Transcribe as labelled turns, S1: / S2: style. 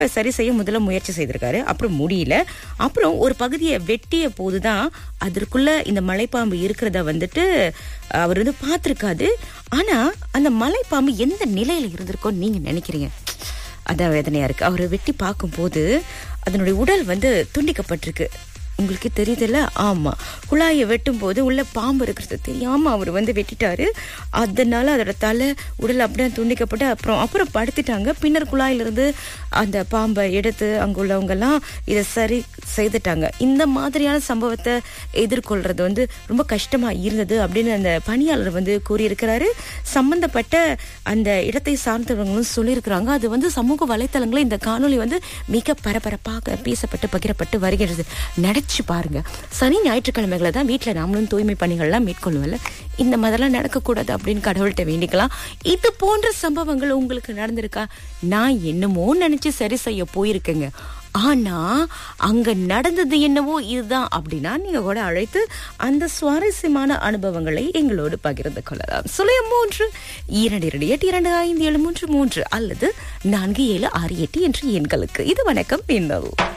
S1: சரி செய்ய முதல்ல முயற்சி செய்திருக்காரு அப்புறம் முடியல அப்புறம் ஒரு பகுதியை வெட்டிய போதுதான் அதற்குள்ள இந்த மலைப்பாம்பு இருக்கிறத வந்துட்டு அவர் வந்து பார்த்திருக்காது ஆனா அந்த மலைப்பாம்பு எந்த நிலையில இருந்திருக்கோன்னு நீங்க நினைக்கிறீங்க அதான் வேதனையா இருக்கு அவரை வெட்டி பார்க்கும்போது அதனுடைய உடல் வந்து துண்டிக்கப்பட்டிருக்கு உங்களுக்கு தெரியுதுல்ல ஆமா குழாயை வெட்டும் போது உள்ள பாம்பு இருக்கிறது தெரியாம அவர் வந்து வெட்டிட்டாரு அதனால அதோட தலை உடல் அப்படியே துண்டிக்கப்பட்டு அப்புறம் அப்புறம் படுத்திட்டாங்க பின்னர் குழாயிலிருந்து அந்த பாம்பை எடுத்து அங்க உள்ளவங்க எல்லாம் இதை சரி செய்துட்டாங்க இந்த மாதிரியான சம்பவத்தை எதிர்கொள்றது வந்து ரொம்ப கஷ்டமா இருந்தது அப்படின்னு அந்த பணியாளர் வந்து கூறியிருக்கிறாரு சம்பந்தப்பட்ட அந்த இடத்தை சார்ந்தவங்களும் சொல்லியிருக்கிறாங்க அது வந்து சமூக வலைத்தளங்களில் இந்த காணொளி வந்து மிக பரபரப்பாக பேசப்பட்டு பகிரப்பட்டு வருகிறது நினைச்சு பாருங்க சனி ஞாயிற்றுக்கிழமைகளை தான் வீட்டில் நாமளும் தூய்மை பணிகள்லாம் மேற்கொள்ளுவல இந்த மாதிரிலாம் நடக்கக்கூடாது அப்படின்னு கடவுள்கிட்ட வேண்டிக்கலாம் இது போன்ற சம்பவங்கள் உங்களுக்கு நடந்திருக்கா நான் என்னமோ நினைச்சு சரி செய்ய போயிருக்கேங்க ஆனா அங்க நடந்தது என்னவோ இதுதான் அப்படின்னா நீங்க கூட அழைத்து அந்த சுவாரஸ்யமான அனுபவங்களை எங்களோடு பகிர்ந்து கொள்ளலாம் சுலைய மூன்று இரண்டு இரண்டு எட்டு இரண்டு ஐந்து ஏழு மூன்று மூன்று அல்லது நான்கு ஏழு ஆறு எட்டு என்று எண்களுக்கு இது வணக்கம் பின்னல்